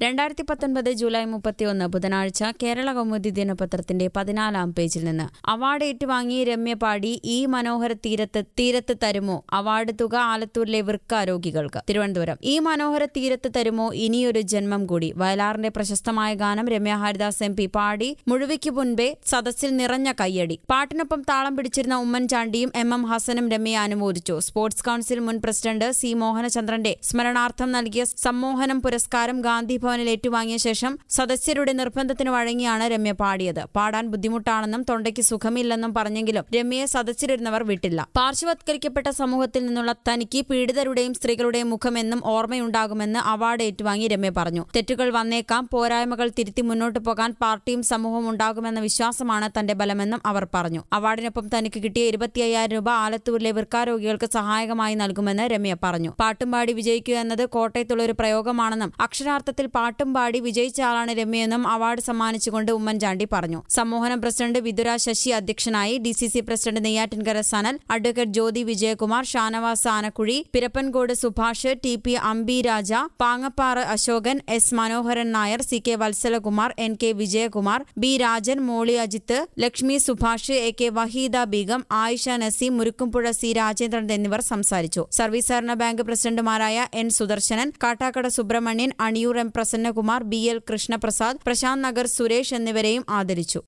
രണ്ടായിരത്തി പത്തൊൻപത് ജൂലൈ മുപ്പത്തിയൊന്ന് ബുധനാഴ്ച കേരള കൗമുദി ദിനപത്രത്തിന്റെ പതിനാലാം പേജിൽ നിന്ന് അവാർഡ് ഏറ്റുവാങ്ങി രമ്യ പാടി ഈ മനോഹര തീരത്ത് തീരത്ത് തരുമോ അവാർഡ് തുക ആലത്തൂരിലെ വൃക്ക രോഗികൾക്ക് തിരുവനന്തപുരം ഈ മനോഹര തീരത്ത് തരുമോ ഇനിയൊരു ജന്മം കൂടി വയലാറിന്റെ പ്രശസ്തമായ ഗാനം രമ്യ ഹരിദാസ് എം പി പാടി മുഴുവയ്ക്ക് മുൻപേ സദസ്സിൽ നിറഞ്ഞ കയ്യടി പാട്ടിനൊപ്പം താളം പിടിച്ചിരുന്ന ഉമ്മൻചാണ്ടിയും എം എം ഹസനും രമ്യയെ അനുമോദിച്ചു സ്പോർട്സ് കൌൺസിൽ മുൻ പ്രസിഡന്റ് സി മോഹനചന്ദ്രന്റെ സ്മരണാർത്ഥം നൽകിയ സമ്മോഹനം പുരസ്കാരം ഗാന്ധി ഭവനിൽ ഏറ്റുവാങ്ങിയ ശേഷം സദസ്യരുടെ നിർബന്ധത്തിന് വഴങ്ങിയാണ് രമ്യ പാടിയത് പാടാൻ ബുദ്ധിമുട്ടാണെന്നും തൊണ്ടയ്ക്ക് സുഖമില്ലെന്നും പറഞ്ഞെങ്കിലും രമ്യയെ സദസ്സിലിരുന്നവർ വിട്ടില്ല പാർശ്വവത്കരിക്കപ്പെട്ട സമൂഹത്തിൽ നിന്നുള്ള തനിക്ക് പീഡിതരുടെയും സ്ത്രീകളുടെയും മുഖമെന്നും ഓർമ്മയുണ്ടാകുമെന്ന് അവാർഡ് ഏറ്റുവാങ്ങി രമ്യ പറഞ്ഞു തെറ്റുകൾ വന്നേക്കാം പോരായ്മകൾ തിരുത്തി മുന്നോട്ടു പോകാൻ പാർട്ടിയും സമൂഹവും ഉണ്ടാകുമെന്ന വിശ്വാസമാണ് തന്റെ ബലമെന്നും അവർ പറഞ്ഞു അവാർഡിനൊപ്പം തനിക്ക് കിട്ടിയ ഇരുപത്തിയ്യായിരം രൂപ ആലത്തൂരിലെ വൃക്കാരോഗികൾക്ക് സഹായകമായി നൽകുമെന്ന് രമ്യ പറഞ്ഞു പാട്ടും പാടി വിജയിക്കുക എന്നത് കോട്ടയത്തുള്ള ഒരു പ്രയോഗമാണെന്നും അക്ഷരാർത്ഥത്തിൽ പാട്ടും പാടി വിജയിച്ച ആളാണ് രമ്യയെന്നും അവാർഡ് സമ്മാനിച്ചുകൊണ്ട് ഉമ്മൻചാണ്ടി പറഞ്ഞു സമ്മോഹനം പ്രസിഡന്റ് വിതുര ശശി അധ്യക്ഷനായി D C C president Neyyattinkara Sanal advocate Jyothi Vijayakumar Shanavas Anakuzhi Pirappancode Subhash T P Ambi Raja Pangappara Ashokan S Manoharan Nair C K Vatsalakumar N K Vijayakumar B Rajan Molly Ajith Lakshmi Subhash A K Waheeda Beegum Ayisha Naseem Murukkumpuzha C Rajendran എന്നിവർ സംസാരിച്ചു സർവീസ് സഹകരണ ബാങ്ക് പ്രസിഡന്റുമാരായ N Sudarsanan Kattakada Subramanian Aniyoor M Prasannakumar B L Krishnaprasad Prasanth Nagar Suresh എന്നിവരെയും ആദരിച്ചു